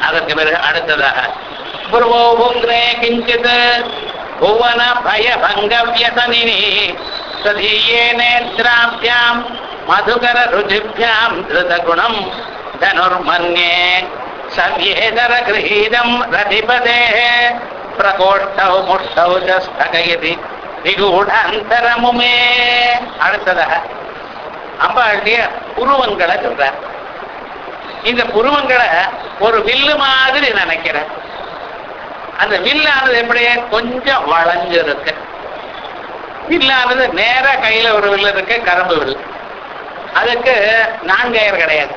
அதற்கு பிறகு அடுத்ததாக புருவோ புக்ரே கிஞ்சித் புவன பய பங்க வியசனினி சதீயே நேத்ராபியாம் மதுகர ருஜிபியாம் திருதகுணம் தனுர்மன்யே சவ்யேதர கிரகீதம் ரதிபதே பிரகோஷ்டௌ முஷ்டௌ ச ஸ்தகயதி நிகூடாந்தரமுமே அடுத்ததாக அம்பாளுடைய புருவங்களை சொல்றார் இந்த புருவங்களை ஒரு வில்லு மாதிரி நினைக்கிறேன் அந்த வில்லானது எப்படி கொஞ்சம் வளைஞ்சு இருக்கு வில்லானது நேரா கையில ஒரு வில்லு இருக்கு கரும்பு வில்லு அதுக்கு நான்கயிறு கிடையாது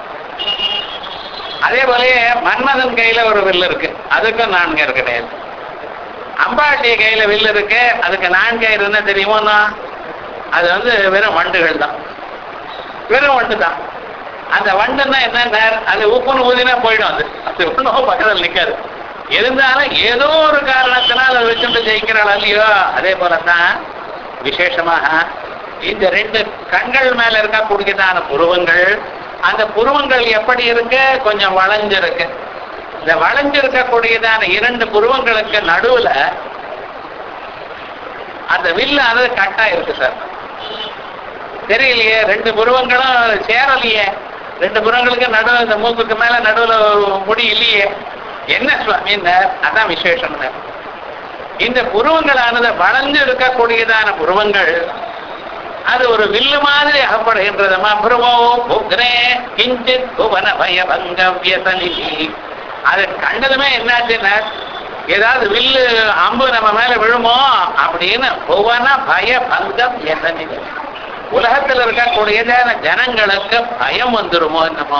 அதே போலயே மன்மதன் கையில ஒரு வில்லு இருக்கு அதுக்கும் நான்கயிறு கிடையாது அம்பாட்டிய கையில வில்லு இருக்கு அதுக்கு நான்கயிறு என்ன தெரியுமோன்னா அது வந்து வெறும் வண்டுகள் தான் வெறும் வண்டு தான் அந்த வண்டுன்னா என்ன அது உப்புன்னு ஊதினா போயிடும் அது அது ஒன்றும் பக்கத்தில் நிற்காது இருந்தாலும் ஏதோ ஒரு காரணத்தினால் அதை வச்சுட்டு ஜெயிக்கிறாள் இல்லையோ அதே போலத்தான் விசேஷமாக இந்த ரெண்டு கண்கள் மேல இருக்கக்கூடியதான புருவங்கள் அந்த புருவங்கள் எப்படி இருக்கு கொஞ்சம் வளைஞ்சிருக்கு இந்த வளைஞ்சிருக்கக்கூடியதான இரண்டு புருவங்களுக்கு நடுவுல அந்த வில்லு அது கட்டா இருக்கு சார் தெரியலையே ரெண்டு புருவங்களும் சேரலையே ரெண்டு புருவங்களுக்கு நடுவு இந்த மூக்குக்கு மேல நடுவுல முடி இல்லையே என்ன சுவாமின்னார் அதான் விசேஷம் இந்த புருவங்களானது வளைஞ்சு இருக்கக்கூடியதான புருவங்கள் அது ஒரு வில்லு மாதிரி அகப்படுகின்றதுமா புருவோ புக்ரே கிஞ்சித் புவன பய பங்க வியசனி அது கண்டதுமே என்னாச்சுன்னா ஏதாவது வில்லு அம்பு நம்ம மேல விழுமோ அப்படின்னு புவன பய பங்க வியசனி உலகத்தில் இருக்கக்கூடியதான ஜனங்களுக்கு பயம் வந்துருமோ என்னமோ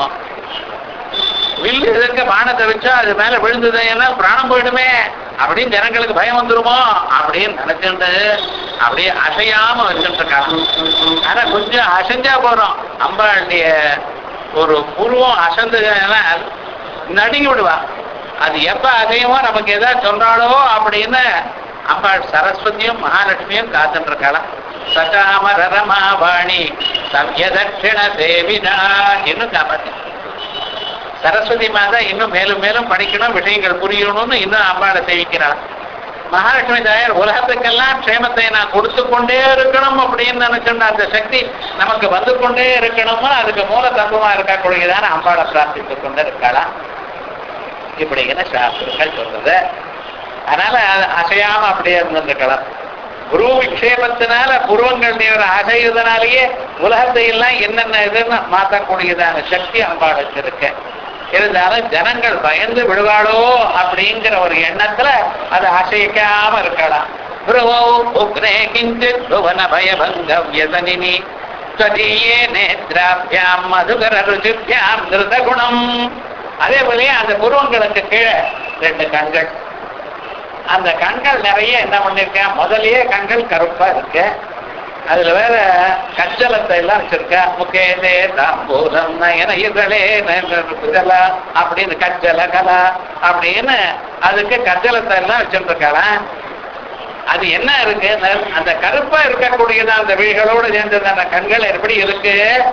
வில்லு எதிர்க்க பானத்தை வச்சா அது மேல விழுந்தது ஏன்னா பிராணம் போயிடுமே அப்படின்னு ஜனங்களுக்கு பயம் வந்துருமோ அப்படின்னு நினைச்சுட்டு அப்படியே அசையாம வச்சுட்டு இருக்காங்க ஆனா கொஞ்சம் அசைஞ்சா போறோம் அம்பாளுடைய ஒரு புருவம் அசந்ததுன்னா நடுங்கி விடுவா அது எப்ப அசையுமோ நமக்கு ஏதாவது சொல்றாளோ அப்படின்னு அம்பாள் சரஸ்வதியும் மகாலட்சுமியும் காத்துட்டு இருக்கலாம் சகாம ரரமாவாணி சவ்ய தட்சிண தேவினா இன்னும் காப்பாத்தி சரஸ்வதி மாதா இன்னும் மேலும் மேலும் படிக்கணும் விஷயங்கள் புரியணும்னு இன்னும் அம்பாளை சேவிக்கிறாள் மகாலட்சுமி தாயார் உலகத்துக்கெல்லாம் க்ஷேமத்தை நான் கொடுத்து கொண்டே இருக்கணும் அப்படின்னு நினைச்சுட்ட அந்த சக்தி நமக்கு வந்து கொண்டே இருக்கணும்னு அதுக்கு மூல தத்துவமா இருக்கக்கூடியதான அம்பாளை பிரார்த்தித்துக் கொண்டு இருக்கலாம் இப்படிங்கிற சாஸ்திரங்கள் சொல்றது அதனால அது அசையாம அப்படியே இருந்திருக்கலாம் குரு விக்ஷேபத்தினால புருவங்கள் நீர் அசைவதனாலேயே உலகத்தை எல்லாம் என்னென்ன இதுன்னு மாற்றக்கூடியதான சக்தி அம்பாளுக்கு இருக்கு இருந்தாலும் ஜனங்கள் பயந்து விடுவாளோ அப்படிங்கிற ஒரு எண்ணத்துல அது அசைக்காம இருக்கலாம் புருவோ உக்ரே கிஞ்சித் புவன பயபங்க வியசனினி ஸ்வதீயே நேத்ராபியாம் மதுகர ருஜிபியாம் திருத குணம் அதே போலயே அந்த புருவங்களுக்கு கீழே ரெண்டு கண்கள் அந்த கண்கள் நிறைய என்ன பண்ணிருக்கேன் முதல்லயே கண்கள் கருப்பா இருக்கு அதுல வேற கச்சலத்தை எல்லாம் வச்சிருக்க முக்கேதே தாம்பூலம் நயன இதழே குஜலா அப்படின்னு கச்சல கலா அப்படின்னு அதுக்கு கச்சலத்தை எல்லாம் வச்சிருக்காளாம் அது என்ன இருக்கு அந்த கருப்பா இருக்கக்கூடியதான் அந்த விழிகளோடு சேர்ந்தது அந்த கண்கள் எப்படி இருக்கு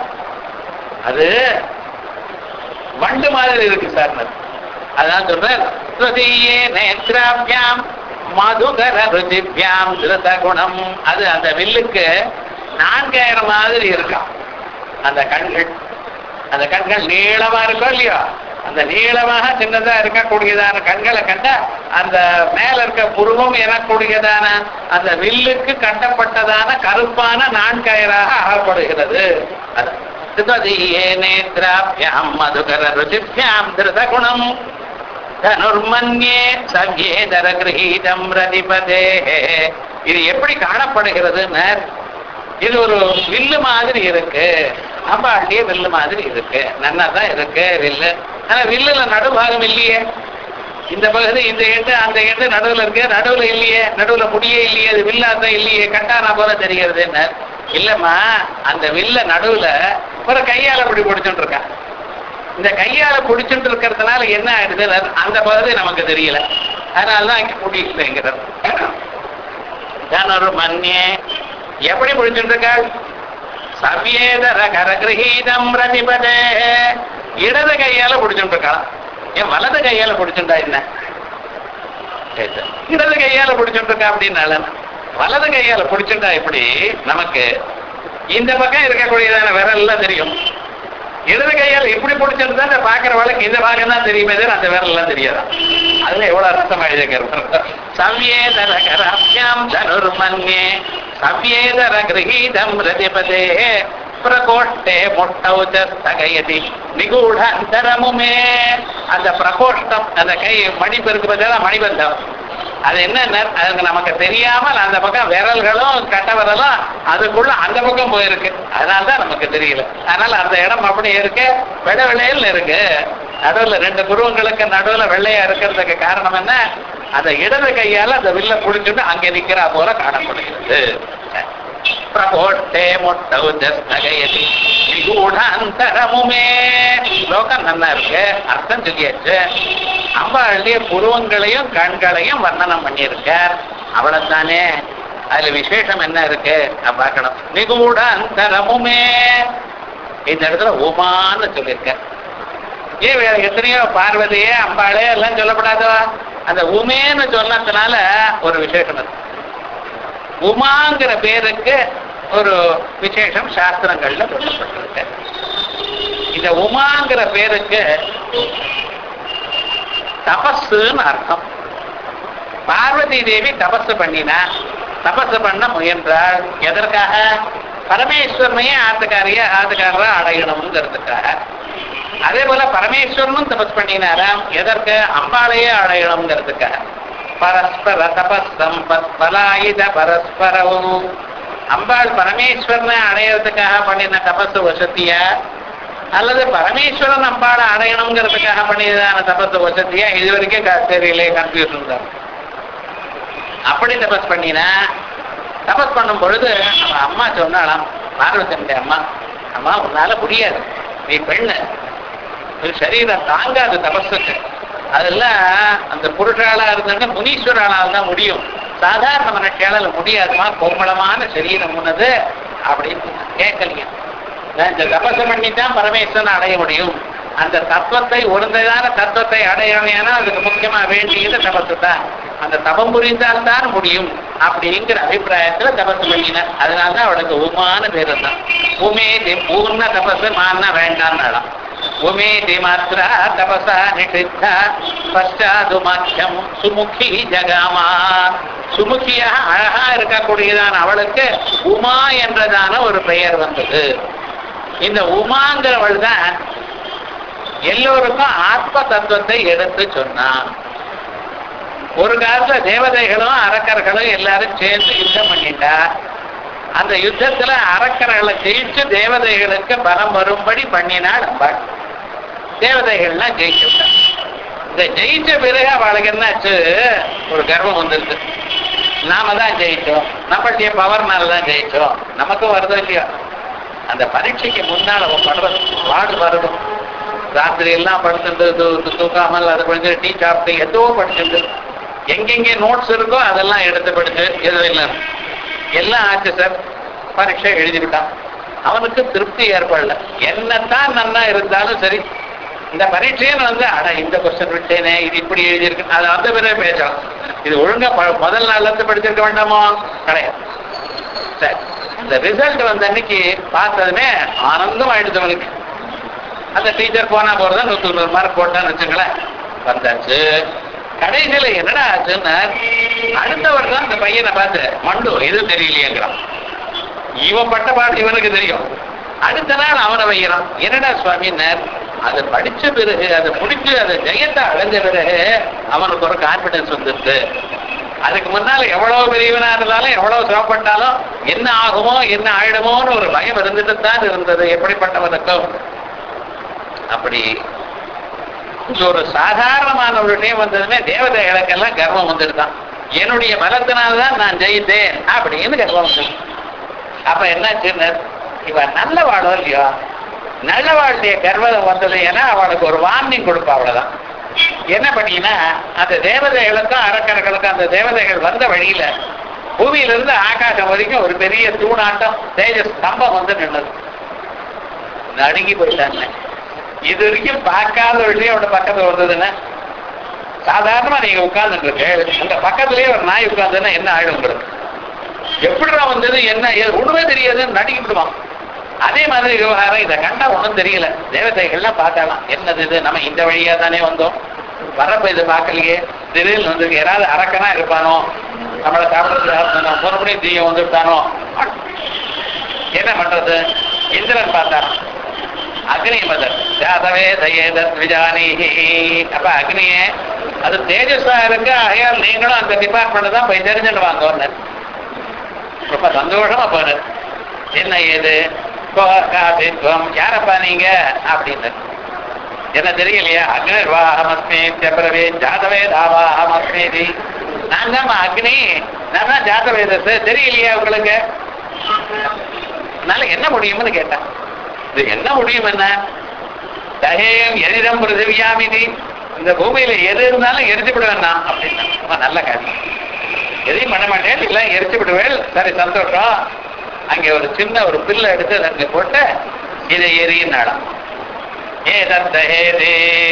அது வண்டு மாதிரி இருக்கு சார் அதான் சொல்றேன் ஸ்வதீயே நேத்ராபியாம் மதுகர ருச்சிபியாம் திருத குணம் அது அந்த வில்லுக்கு நான்காயிரம் மாதிரி இருக்காம் அந்த கண்கள் அந்த கண்கள் நீளமா இருக்கும் இல்லையோ அந்த நீளமாக சின்னதா இருக்கக்கூடியதான கண்களை கண்டா அந்த மேல இருக்க புருவம் எனக்கூடியதான அந்த வில்லுக்கு கட்டப்பட்டதான கருப்பான நான்கயராக அகப்படுகிறது அது சுபதியே நேத்ராபியாம் மதுகர ருச்சிபியாம் திருத குணம் தனுர்மன்யே சவ்யேதர கிரகீதம் ரதிபதே இது எப்படி காணப்படுகிறதுன்னு இது ஒரு வில்லு மாதிரி இருக்கு அம்பாண்டிய வில்லு மாதிரி இருக்கு நன்னா தான் இருக்கு வில்லு ஆனா வில்லுல நடுபாகம் இல்லையே இந்த பகுதி இந்த எண்டு அந்த எண்டு நடுவுல இருக்கு நடுவுல இல்லையே நடுவுல முடியே இல்லையே அது வில்லாத இல்லையே கட்டானா போல தெரிகிறதுன்னு இல்லம்மா அந்த வில்ல நடுவுல ஒரு கையால அப்படி பிடிச்சுட்டு இருக்கான் இந்த கையால பிடிச்சிட்டு இருக்கிறதுனால என்ன ஆயிடுது அந்த பகுதி நமக்கு தெரியல அதனாலதான் இங்க முடியலைங்கிறது தனுர் மன்யே எப்படி பிடிச்சிட்டு இருக்காள் சவ்யேதர கரகிரகீதம் பிரதிபதே இடது கையால பிடிச்சிட்டு இருக்காளாம் என் வலது கையால பிடிச்சுட்டா என்ன கேட்டு, இடது கையால பிடிச்சுட்டு அப்படின்னால வலது கையால பிடிச்சுட்டா எப்படி நமக்கு இந்த பக்கம் இருக்கக்கூடியதான விரல்லாம் தெரியும் இடது கையால் இப்படி பிடிச்சிருந்தா இந்த பாக்குறவளுக்கு இந்த பாகம் தான் தெரியுமே தவிர அந்த விரல் எல்லாம் தெரியாதான் அதுல எவ்வளவு அர்த்தம் எழுதியிருக்கிறார் சவ்யேதர கராபியாம் தனுர்மன்யே சவ்யேதர கிரகீதம் ரதிபதே பிரகோஷ்டே முட்டௌச்ச ஸ்தகயதி நிகூட அந்தரமுமே அந்த பிரகோஷ்டம் அந்த கை மடிப்பு இருக்கு பார்த்தா மணிபந்தம் அது என்ன அதுக்கு நமக்கு தெரியாமல் அந்த பக்கம் விரல்களும் கட்ட விரலும் அதுக்குள்ள அந்த பக்கம் போயிருக்கு அதனால தான் நமக்கு தெரியல அதனால அந்த இடம் அப்படி இருக்கு வெட வெள்ளையில் இருக்கு நடுவுல ரெண்டு குருவங்களுக்கு நடுவுல வெள்ளையா இருக்கிறதுக்கு காரணம் என்ன அந்த இடது கையால அந்த வில்ல புடிச்சுட்டு அங்க நிக்கிறா போல காணப்படுகிறது பிரகோஷ்டே மொட்டவு ஜஸ்தகயதி நிகூடாந்தரமுமே லோகம் நல்லா இருக்கு அர்த்தம் சொல்லியாச்சு அம்பாளுடைய புருவங்களையும் கண்களையும் வர்ணனம் பண்ணியிருக்கார் அவ்வளவுதானே அதுல விசேஷம் என்ன இருக்கு நான் பார்க்கணும் நிகூட அந்தரமுமே இந்த இடத்துல உமான்னு சொல்லியிருக்க ஏன் வேற எத்தனையோ பார்வதியே அம்பாளே எல்லாம் சொல்லப்படாதவா அந்த உமேன்னு சொன்னதுனால ஒரு விசேஷம் இருக்கு உமாங்கிற பேருக்கு ஒரு விசேஷம் சாஸ்திரங்கள்ல சொல்லப்பட்டிருக்கு இந்த உமாங்கிற பேருக்கு தபஸ்ன்னு அர்த்தம் பார்வதி தேவி தபஸ் பண்ணினா தபஸ் பண்ண முயன்றாள் எதற்காக பரமேஸ்வரனையே ஆத்துக்காரிய ஆத்துக்காரரா அடையணுங்கிறதுக்காக அதே போல பரமேஸ்வரனும் தபஸ் பண்ணினாராம் எதற்கு அம்பாளையே அடையணுங்கிறதுக்காக பரஸ்பர தபஸ் சம்பத் பலாயுத பரஸ்பரவும் அம்பாள் பரமேஸ்வரனை அடையிறதுக்காக பண்ணின தபஸ் வசதியா அல்லது பரமேஸ்வரன் அம்பாளை அடையணுங்கிறதுக்காக பண்ணியதான தபஸ் வசதியா இது வரைக்கும் க- தெரியல கன்ஃபியூஷன் தான் அப்படி தபஸ் பண்ணினா தபஸ் பண்ணும் பொழுது அவன் அம்மா சொன்னாலாம் பார்வதனுடைய அம்மா அம்மா உன்னால முடியாது நீ பெண்ணு உன் சரீரம் தாங்காது தபஸுக்கு அதெல்லாம் அந்த புருஷாளா இருந்தாங்க முனீஸ்வராளால் தான் முடியும் சாதாரண மனுஷால முடியாதுமா கோமளமான சரீரம் உன்னது அப்படின்னு கேட்கலையா நான் இந்த தபசு பண்ணி தான் பரமேஸ்வரன் அடைய முடியும் அந்த தத்துவத்தை உணர்ந்ததான தத்துவத்தை அடையணும்னா அதுக்கு முக்கியமா வேண்டியது தபசு தான் அந்த தபம் புரிந்தால் தான் முடியும் அப்படிங்கிற அபிப்பிராயத்துல தபசு பண்ணினார் அதனாலதான் அவளுக்கு உமான பேர் தான் உமேதி பூர்ண தபசு மான்னா வேண்டாம் உமேதி மாத்ரா தபசா நிஷித்தா பஷ்டாது மத்தியம் சுமுகி ஜகாமா சுமுகியாக அழகா இருக்கக்கூடியதான அவளுக்கு உமா என்றதான ஒரு பெயர் வந்தது இந்த உமாங்கிறவள் தான் எல்லோருக்கும் ஆத்ம தத்துவத்தை எடுத்து சொன்னான் ஒரு காலத்துல தேவதைகளும் அரக்கர்களும் எல்லாரும் சேர்ந்து யுத்தம் பண்ணிட்டா அந்த யுத்தத்துல அரக்கர்களை ஜெயிச்சு தேவதைகளுக்கு பலம் வரும்படி பண்ணினாள் அம்பாள் தேவதைகள்லாம் ஜெயிச்சுட்டான் இந்த ஜெயிச்ச பிறகு அவளுக்கு என்னாச்சு ஒரு கர்வம் வந்துருது நாம தான் ஜெயிச்சோம் நம்மளுடைய பவர்னால தான் ஜெயிச்சோம் நமக்கும் வருதோ இல்லையோ அந்த பரீட்சைக்கு முன்னால் அவன் படுறது பாடு வரணும் ராத்திரி எல்லாம் படுத்துட்டு தூ- தூ- தூக்காமல் அதை படிச்சு டீ சாப்பிட்டு ஏதோ படிச்சுட்டு எங்கெங்கே நோட்ஸ் இருக்கோ அதெல்லாம் எடுத்து படிச்சு எதுவும் இல்லை எல்லாம் ஆச்சு சார் பரீட்சை எழுதிவிட்டான் அவனுக்கு திருப்தி ஏற்படல என்னத்தான் நன்னா இருந்தாலும் சரி இந்த பரீட்சையை வந்து அட இந்த கொஸ்டின் விட்டேனே இது இப்படி எழுதியிருக்கு அது அந்த பிறகு பேசலாம் இது ஒழுங்கா ப- முதல் நாள்ல இருந்து படிச்சிருக்க வேண்டாமோ கிடையாது சரி இந்த ரிசல்ட் வந்த அன்னைக்கு பார்த்ததுமே ஆனந்தம் ஆயிடுது அவனுக்கு அந்த டீச்சர் போனா போறதா நூத்தி நூறு மார்க் போட்டான்னு வச்சுங்களேன் வந்தாச்சு கடைசியில என்னடா ஆச்சுன்னா அடுத்த வருஷம் அந்த பையனை பார்த்து மண்டு இது தெரியலையேங்கிறான் இவன் பட்ட பாடு இவனுக்கு தெரியும் அடுத்த நாள் அவனை வைக்கிறான் என்னடா சுவாமின்னார் அது படிச்ச பிறகு அதை முடிச்சு அதை ஜெயத்தை அடைஞ்ச பிறகு அவனுக்கு ஒரு கான்பிடன்ஸ் வந்துருது அதுக்கு முன்னால எவ்வளவு பெரியவனா இருந்தாலும் எவ்வளவு சிரமப்பட்டாலும் என்ன ஆகுமோ என்ன ஆயிடுமோன்னு ஒரு பயம் இருந்துட்டு தான் இருந்தது எப்படிப்பட்டவனுக்கும் அப்படி இது ஒரு சாதாரணமான ஒரு விஷயம் வந்ததுமே தேவதைகளுக்கெல்லாம் கர்வம் வந்துடுதான் என்னுடைய பலத்தினால்தான் நான் ஜெயித்தேன் அப்படின்னு கர்வம் வந்து அப்ப என்னாச்சுன்னு இவன் நல்லவாளோ இல்லையோ நல்லவாளுடைய கர்வம் வந்தது ஏன்னா அவளுக்கு ஒரு வார்னிங் கொடுப்பா அவ்வளவுதான் என்ன பண்ணீங்கன்னா அந்த தேவதைகளுக்கும் அரக்கர்களுக்கும் அந்த தேவதைகள் வந்த வழியில பூமியிலிருந்து ஆகாசம் வரைக்கும் ஒரு பெரிய தூணாட்டம் தேஜ ஸ்தம்பம் வந்து நின்னது நடுங்கி போயிட்டாங்க இது வரைக்கும் பார்க்காத விஷயம் அவட பக்கத்துல வந்ததுன்னா சாதாரணமா நீங்க உட்கார்ந்துட்டு இருக்கு அந்த பக்கத்துலயே ஒரு நாய் உட்கார்ந்துன்னா என்ன ஆயிடும் உங்களுக்கு எப்படிடா வந்தது என்ன ஏது ஒண்ணுமே தெரியாதுன்னு நடிக்கிட்டுவான் அதே மாதிரி விவகாரம் இதை கண்டா ஒண்ணும் தெரியல தேவதைகள்லாம் பார்த்தாலாம் என்னது இது நம்ம இந்த வழியா தானே வந்தோம் வரப்ப இது பார்க்கலையே திடீர்னு வந்து யாராவது அரக்கனா இருப்பானோ நம்மளை சாப்பிடுறது மறுபடியும் தீயம் வந்துட்டானோ என்ன பண்றது இந்திரன் பார்த்தாராம் அக்னி மதர் ஜாதவே தயேதத் விஜானி அப்ப அக்னியே அது தேஜஸா இருக்கு ஆகையால் நீங்களும் அந்த டிபார்ட்மெண்ட் தான் போய் தெரிஞ்சுட்டு வாங்க ஒன்னு ரொம்ப சந்தோஷமா போனார் என்ன ஏது காதித்வம் யாரப்பா நீங்க அப்படின்னு என்ன தெரியலையா அக்னிர்வாகமஸ்மி செப்பரவே ஜாதவே தாவாகமஸ்மி நான் தான் அக்னி நான் தான் ஜாதவேதத்து தெரியலையா உங்களுக்கு அதனால என்ன முடியும்னு கேட்டேன் இது என்ன முடியும் என்ன தகேயம் எதிரம் பிருதிவியாமிதி இந்த பூமியில எது இருந்தாலும் எரிச்சு விடுவேன் நான் அப்படின்னா ரொம்ப நல்ல காரியம் எதையும் பண்ண மாட்டேன் இல்ல எரிச்சு விடுவேன் சரி சந்தோஷம் அங்கே ஒரு சின்ன ஒரு பில்லை எடுத்து அதை அங்க போட்டு இதை எரியினாலாம் ஏ தத்தேதே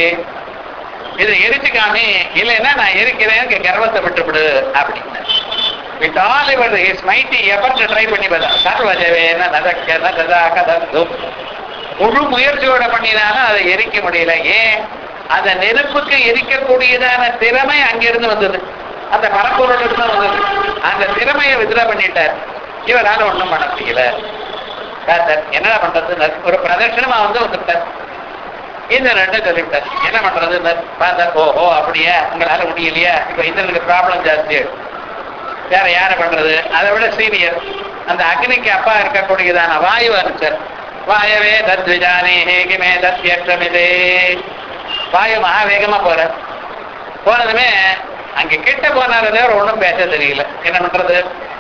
இதை எரிச்சுக்காமி இல்லைன்னா நான் எரிக்கிறேன் கர்வத்தை விட்டுவிடு அப்படின்னு வித் ஆல் இவர் இஸ் மைட்டி எஃபர்ட் ட்ரை பண்ணி பார்த்தா சர்வஜவேன நதக்க நததா கதந்தும் முழு முயற்சியோட பண்ணினாலும் அதை எரிக்க முடியல ஏன் அந்த நெருப்புக்கு எரிக்கக்கூடியதான திறமை அங்கிருந்து வந்தது அந்த பரப்பொருளுக்கு தான் வந்தது அந்த திறமையை வித்ரா பண்ணிட்டார் இவரால ஒண்ணும் பண்ண முடியல சார் என்னடா பண்றது ஒரு பிரதர்ஷனமா வந்து வந்துட்டார் இந்த ரெண்டு சொல்லிவிட்டார் என்ன பண்றது பார்த்தார் ஓஹோ அப்படியா உங்களால முடியலையா இப்ப இந்திரனுக்கு ப்ராப்ளம் ஜாஸ்தி வேற யார பண்றது அதை விட சீனியர் அந்த அக்னிக்கு அப்பா இருக்கக்கூடியதான வாயு அனுச்சர் வாயவே தத்விஜானே ஹேகிமே தத்யற்றமிதே வாயு மகா வேகமா போற போனதுமே அங்க கிட்ட போனாரு தவிர ஒண்ணும் பேச தெரியல என்ன பண்றது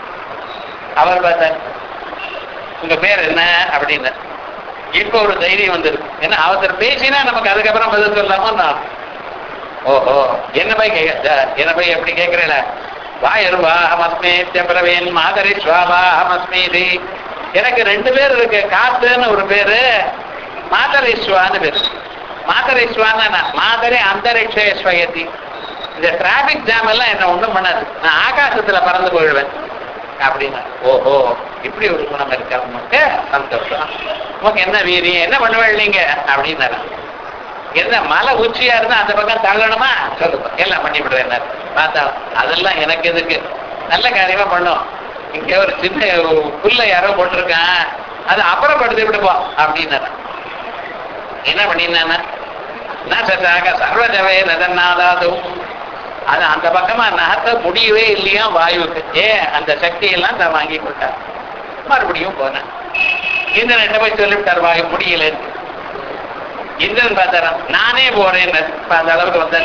அவர் பார்த்தார் உங்க பேர் என்ன அப்படின்னு இப்ப ஒரு தைரியம் வந்துருக்கு ஏன்னா அவசர பேசினா நமக்கு அதுக்கப்புறம் பதில் சொல்லாம நான் ஓஹோ என்ன போய் கேட்க என்ன போய் எப்படி கேட்கிறேன் வாயர்வாஹமஸ்மே பிரவேன் மாதரி ஸ்வாபாஹமஸ்மீதி எனக்கு ரெண்டு பேர் இருக்கு காத்துன்னு ஒரு பேரு மாதரேஸ்வான்னு பேரு மாதரேஸ்வான்னு மாதரே அந்தரிக்ஷேஸ்வயத்தி இந்த டிராபிக் ஜாம் எல்லாம் என்ன ஒண்ணும் பண்ணாது நான் ஆகாசத்துல பறந்து போயிடுவேன் அப்படின்னா ஓஹோ இப்படி ஒரு குணம் இருக்கா உனக்கு சந்தோஷம் உனக்கு என்ன வீரியம் என்ன பண்ணுவேன் நீங்க அப்படின்னாரு என்ன மலை உச்சியா இருந்தா அந்த பக்கம் தள்ளணுமா சொல்லுங்க எல்லாம் பண்ணி விடுறேன் பார்த்தா அதெல்லாம் எனக்கு எதுக்கு நல்ல காரியமா பண்ணும் இங்க ஒரு சின்ன புல்ல யாரோ போட்டிருக்கான் அதை அப்புறப்படுத்தி விடுவோம் அப்படின்னாரு என்ன பண்ணினா நான் சட்டாக சர்வஜவே நதன்னாதாதும் அது அந்த பக்கமா நகர்த்த முடியவே இல்லையா வாயுக்கு ஏ அந்த சக்தி எல்லாம் தான் வாங்கி கொடுத்தார் மறுபடியும் போனேன் இந்த ரெண்டு போய் சொல்லிவிட்டார் வாயு முடியலன்னு இந்திரன் பார்த்தாராம் நானே போறேன் அந்த அளவுக்கு வந்தார்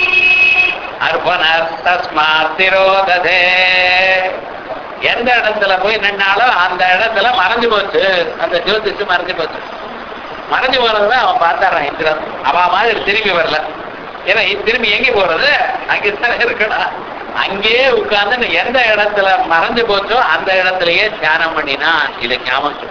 அர்ப்பணர் தஸ்மாத் திரோததே எந்த இடத்துல போய் நின்னாலும் அந்த இடத்துல மறைஞ்சு போச்சு அந்த ஜோதிச்சு மறைஞ்சு போச்சு மறைஞ்சு போறதுதான் அவன் பார்த்தாரான் இந்திரன் அவ மாதிரி திரும்பி வரல ஏன்னா திரும்பி எங்க போறது அங்கேதான் இருக்கணும் அங்கேயே உட்கார்ந்து எந்த இடத்துல மறைஞ்சு போச்சோ அந்த இடத்துலயே தியானம் பண்ணினா இது ஞாபகம்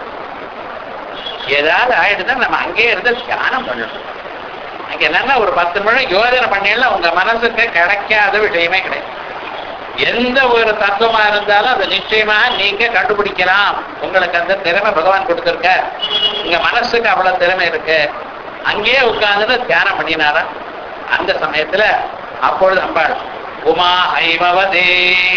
ஏதாவது ஆயிடுதுன்னா நம்ம அங்கேயே இருந்து தியானம் பண்ணணும் அங்க என்னன்னா ஒரு பத்து நிமிடம் யோஜனை பண்ணல உங்க மனசுக்கு கிடைக்காத விஷயமே கிடையாது எந்த ஒரு தத்துவமா இருந்தாலும் அது நிச்சயமா நீங்க கண்டுபிடிக்கலாம் உங்களுக்கு அந்த திறமை பகவான் கொடுத்திருக்க உங்க மனசுக்கு அவ்வளவு திறமை இருக்கு அங்கேயே உட்கார்ந்து தியானம் பண்ணினாரா அந்த சமயத்துல அப்பொழுது அம்பாள் உமா ஐமவதே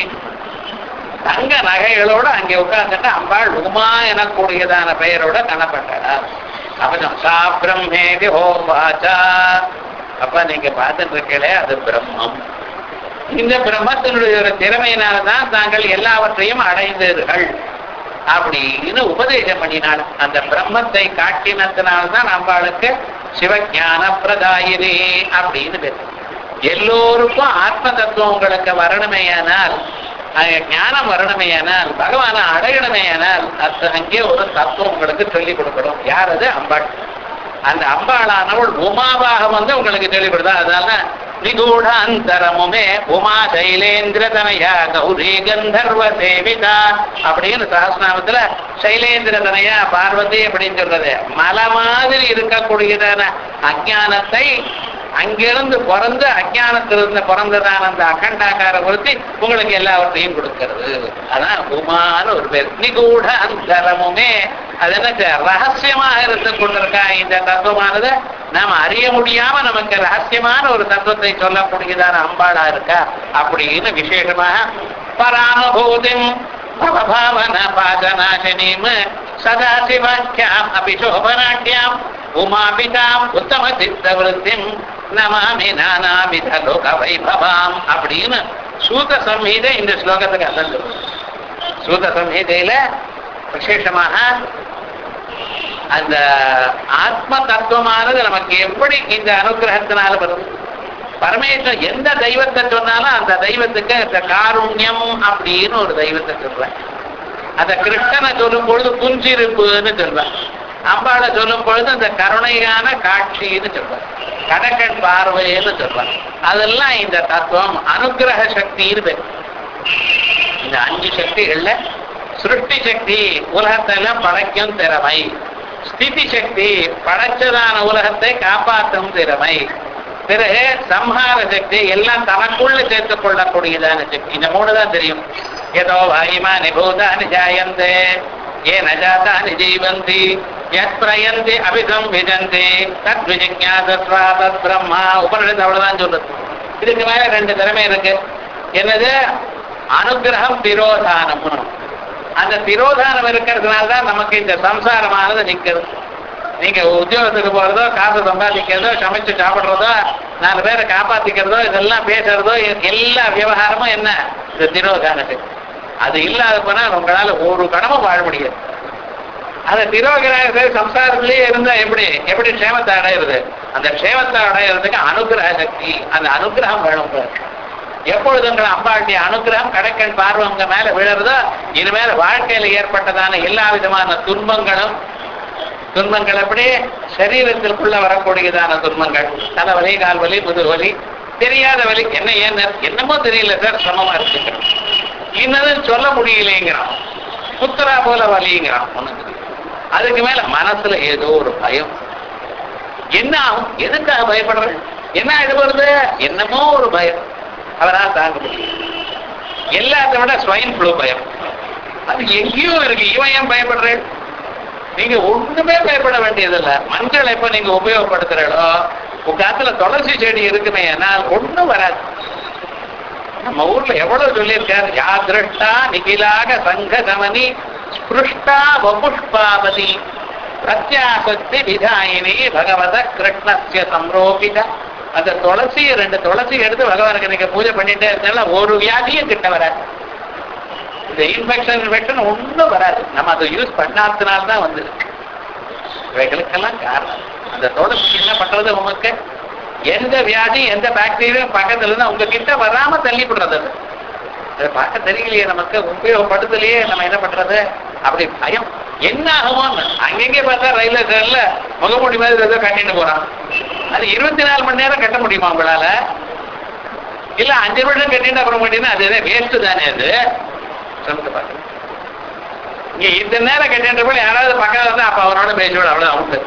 தங்க நகைகளோட அங்கே உட்கார்ந்துட்டு அம்பாள் உமா எனக்கூடியதான பெயரோட காணப்பட்டார் அவனும் சா பிரம்மேதி ஹோவாச்சா அப்ப நீங்க பார்த்துட்டு இருக்கீங்களே அது பிரம்மம் இந்த பிரம்மத்தினுடைய ஒரு திறமையினால்தான் தாங்கள் எல்லாவற்றையும் அடைந்தீர்கள் அப்படின்னு உபதேசம் பண்ணினாள் அந்த பிரம்மத்தை காட்டினத்தினால்தான் அம்பாளுக்கு சிவஞான பிரதாயினி அப்படின்னு பேர் எல்லோருக்கும் ஆத்ம தத்துவம் உங்களுக்கு வரணுமேயானால் ஞானம் வரணுமேயானால் பகவானை அடையணுமேயானால் அது அங்கே ஒரு தத்துவம் உங்களுக்கு சொல்லிக் கொடுக்கணும் யார் அது அம்பாள் அந்த அம்பாளானவள் உமாவாக வந்து உங்களுக்கு சொல்லிக் கொடுத்தா அதனால நிகூடாந்தரமுமே உமா சைலேந்திர தனயா கௌரி கந்தர்வ சேவிதா அப்படின்னு சஹஸ்நாமத்துல சைலேந்திர தனயா பார்வதி அப்படின்னு சொல்றது மலை மாதிரி இருக்கக்கூடியதான அஜானத்தை அங்கிருந்து பிறந்து அஜானத்திலிருந்து பிறந்ததான அந்த அகண்டாக்கார பொருத்தி உங்களுக்கு எல்லாவற்றையும் கொடுக்கிறது அதான் உமான்னு ஒரு பேர் நிகூட அந்தரமுமே அது என்ன ரகசியமாக இருந்து கொண்டிருக்கா இந்த தத்துவமானது நாம அறிய முடியாம நமக்கு ரகசியமான ஒரு தத்துவத்தை சொல்லக்கூடியதான அம்பாளா இருக்கா அப்படின்னு விசேஷமாக பரானுபூதிம் பவபாவன பாதநாசினீம் சதாசிவாக்கியாம் அபிசோபனாட்யாம் உமாபிதாம் உத்தம சித்தவருத்திம் நமாமி நானாவித லோக வைபவாம் அப்படின்னு சூத சம்ஹீதை இந்த ஸ்லோகத்துக்கு அர்த்தம் சொல்லுது சூத சம்ஹீதையில விசேஷமாக அந்த ஆத்ம தத்துவமானது நமக்கு எப்படி இந்த அனுகிரகத்தினால வருது பரமேஸ்வரன் எந்த தெய்வத்தை சொன்னாலும் அந்த தெய்வத்துக்கு இந்த காருண்யம் அப்படின்னு ஒரு தெய்வத்தை சொல்றேன் அந்த கிருஷ்ணனை சொல்லும் பொழுது புஞ்சிருப்புன்னு சொல்றேன் அம்பாளை சொல்லும் பொழுது அந்த கருணையான காட்சின்னு சொல்றேன் கடக்கண் பார்வைன்னு சொல்றேன் அதெல்லாம் இந்த தத்துவம் அனுகிரக சக்தின்னு பேர் இந்த அஞ்சு சக்திகள்ல சிருஷ்டி சக்தி உலகத்தை எல்லாம் படைக்கும் திறமை ஸ்திதி சக்தி படைச்சதான உலகத்தை காப்பாற்றும் திறமை பிறகு சம்ஹார சக்தி எல்லாம் தனக்குள்ள சேர்த்துக் கொள்ளக்கூடியதான சக்தி இந்த மூணு தான் தெரியும் ஏதோ வாயுமா நிபூதானி ஜாயந்தே ஏ நஜாதானி ஜீவந்தி யத் பிரயந்தி அபிசம் விஜந்தி தத் விஜிஞாசஸ்வா தத் பிரம்மா உபனிஷத்து அவ்வளவுதான் சொல்லுது இதுக்கு மேல ரெண்டு திறமை இருக்கு என்னது அனுகிரகம் திரோதானம் அந்த திரோதானம் இருக்கிறதுனால தான் நமக்கு இந்த சம்சாரமானது நிற்கிறது நீங்க உத்தியோகத்துக்கு போறதோ காசு சம்பாதிக்கிறதோ சமைச்சு சாப்பிடுறதோ நாலு பேரை காப்பாத்திக்கிறதோ இதெல்லாம் பேசுறதோ எ- எல்லா விவகாரமும் என்ன இந்த திரோதானத்துக்கு அது இல்லாத போனா உங்களால ஒரு கடமை வாழ முடியாது அந்த திரோகிரக சம்சாரத்திலேயே இருந்தா எப்படி எப்படி க்ஷேமத்தை அடையிறது அந்த க்ஷேமத்தை அடையிறதுக்கு அனுகிரக சக்தி அந்த அனுகிரகம் வேணும் உங்களுக்கு. எப்பொழுது உங்கள் அம்பாளுடைய அனுகிரகம் கடைக்கண் பார்வை உங்க மேல விழுறதோ இனிமேல் வாழ்க்கையில ஏற்பட்டதான எல்லா விதமான துன்பங்களும் துன்பங்கள் எப்படி சரீரத்திற்குள்ள வரக்கூடியதான துன்பங்கள் தலைவலி கால்வலி முதுவலி தெரியாத வலி என்ன ஏன் என்னமோ தெரியல சார் சமமா இருக்கு இன்னதும் சொல்ல முடியலைங்கிறான் புத்தரா போல வலிங்கிறான் உனக்கு அதுக்கு மேல மனசுல ஏதோ ஒரு பயம் என்ன ஆகும் எதுக்காக பயப்படுறது என்ன இது வருது என்னமோ ஒரு பயம் அவரால் தாங்க முடியும் எல்லாத்த விட ஸ்வைன் ஃப்ளூ பயம் அது எங்கேயோ இருக்கு இவன் ஏன் பயப்படுறேன் நீங்க ஒண்ணுமே பயப்பட வேண்டியதில்லை மஞ்சள் எப்ப நீங்க உபயோகப்படுத்துறீங்களோ உங்க காத்துல துளசி செடி இருக்குமே ஆனால் ஒண்ணும் வராது நம்ம ஊர்ல எவ்வளவு சொல்லியிருக்காரு யா திருஷ்டா நிகிலாக சங்க சமனி ஸ்பிருஷ்டா வபுஷ்பாவதி பிரத்யாசக்தி விதாயினி பகவத கிருஷ்ணஸ்ய சம்ரோபித அந்த துளசி ரெண்டு துளசி எடுத்து பகவானுக்கு நீங்க பூஜை பண்ணிட்டே இருந்தால ஒரு வியாதியும் கிட்ட வராது இந்த இன்ஃபெக்ஷன் இன்ஃபெக்ஷன் ஒண்ணும் வராது நம்ம அதை யூஸ் பண்ணாததுனால தான் வந்திருக்கு இவைகளுக்கெல்லாம் காரணம் அந்த துளசி என்ன பண்றது உமக்கு எந்த வியாதி எந்த பாக்டீரியா பக்கத்துல இருந்து உங்க கிட்ட வராம தள்ளி விடுறது அது அதை பார்க்க தெரியலையே நமக்கு உபயோகப்படுத்தலையே நம்ம என்ன பண்றது அப்படி பயம் என்ன ஆகுமோன்னு அங்கங்கே பார்த்தா ரயில்வே ஸ்டேஷன்ல முகமூடி மாதிரி ஏதோ கட்டிட்டு போறான் அது இருபத்தி நாலு மணி நேரம் கட்ட முடியுமா உங்களால இல்ல அஞ்சு நிமிஷம் கட்டிட்டு அப்புறம் கட்டினா அது வேஸ்ட் தானே அது சொல்லுங்க பாருங்க இங்க இந்த நேரம் கட்டிட்டு போய் யாராவது பக்கத்துல இருந்தா அப்ப அவனோட பேசிவிட அவ்வளவு அவுட்டு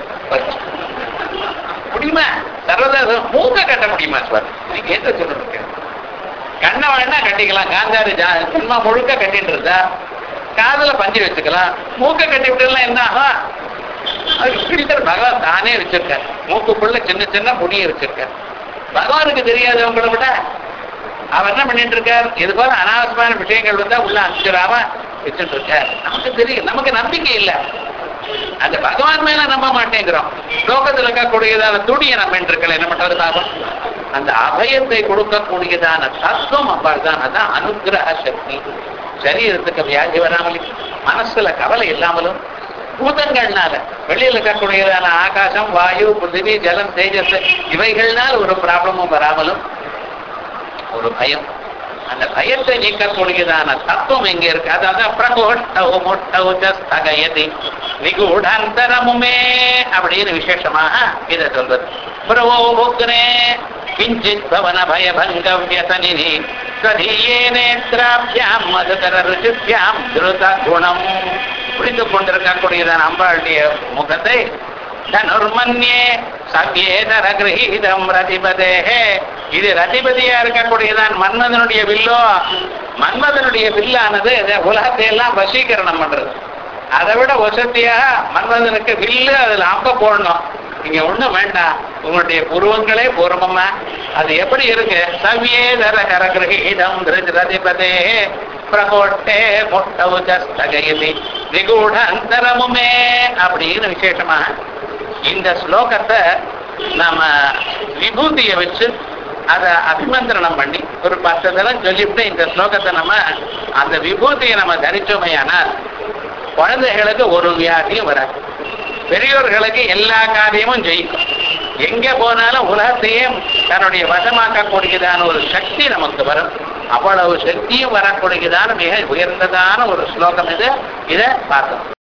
முடியுமா சர்வதேசம் மூக்க கட்ட முடியுமா சார் நீங்க என்ன சொல்றீங்க கண்ணை வேணா கட்டிக்கலாம் காந்தாரி ஜா- சினிமா முழுக்க கட்டிட்டு இருந்தா காதுல பஞ்சு வச்சுக்கலாம் மூக்க கட்டி விட்டுலாம் என்ன ஆகும் அதுக்கு ஃபில்டர் பகவான் தானே வச்சிருக்கார் மூக்குக்குள்ள சின்ன சின்ன முடியை வச்சிருக்கார் பகவானுக்கு தெரியாதவங்களை விட அவர் என்ன பண்ணிட்டு இருக்கார் இது போல அனாவசியமான விஷயங்கள் வந்தா உள்ள அனுப்பிச்சிடாம வச்சுட்டு இருக்கார் நமக்கு தெரியும் நமக்கு நம்பிக்கை இல்லை அந்த பகவான் மேல நம்ப மாட்டேங்கிறோம் லோகத்துல இருக்கக்கூடியதான துணியை நம்ம இருக்கல என்ன பண்றது பாபம் அந்த அபயத்தை கொடுக்கக்கூடியதான தத்துவம் அப்பால் தான் அதான் அனுகிரக சக்தி சரீரத்துக்கு வியாதி வராமலும் மனசுல கவலை இல்லாமலும் பூதங்கள்னால வெளியில இருக்கக்கூடியதான ஆகாசம் வாயு பிருத்திவி ஜலம் தேஜஸ் இவைகள்னால் ஒரு ப்ராப்ளமும் வராமலும் ஒரு பயம் அந்த பயத்தை நீக்கக்கூடியதான தத்துவம் எங்க இருக்கு அதாவது பிரகோஷ்டவு முட்டவு ஸ்தகயதி நிகூடாந்தரமுமே அப்படின்னு விசேஷமாக இதை சொல்றது பிரவோ புக்னே கிஞ்சித் பவன பயபங்க வியசனினி ஸ்வதீயே நேத்ராபியாம் மதுகர ருச்சிபியாம் திருத குணம் பிடித்துக் கொண்டிருக்கக்கூடியதான் அம்பாளுடைய முகத்தை தனுர்மன்யே சவ்யேதர கிரகீதம் ரதிபதே இது ரதிபதியா இருக்கக்கூடியதான் மன்மதனுடைய வில்லோ மன்மதனுடைய வில்லானது இந்த உலகத்தை எல்லாம் வசீகரணம் பண்றது அதை விட வசதியாக மன்மதனுக்கு வில்லு அதுல அம்ப போடணும் நீங்க ஒண்ணும் வேண்டாம் உங்களுடைய புருவங்களே பூர்வமா அது எப்படி இருக்கு சவ்யேதர கரகிரகீதம் ரதிபதே பிரகோட்டே முட்டவுஜஸ்தகயதி நிகூட அந்தரமுமே அப்படின்னு விசேஷமா இந்த ஸ்லோகத்தை நாம விபூதியை வச்சு அதை அபிமந்திரணம் பண்ணி ஒரு பத்து தரம் சொல்லிவிட்டு இந்த ஸ்லோகத்தை நம்ம அந்த விபூதியை நம்ம தரிச்சோமையானால் குழந்தைகளுக்கு ஒரு வியாதியும் வராது பெரியோர்களுக்கு எல்லா காரியமும் ஜெயிக்கும் எங்க போனாலும் உலகத்தையே தன்னுடைய வசமாக்கக்கூடியதான ஒரு சக்தி நமக்கு வரும் அவ்வளவு சக்தியும் வரக்கூடியதான மிக உயர்ந்ததான ஒரு ஸ்லோகம் இது இதை பார்த்தோம்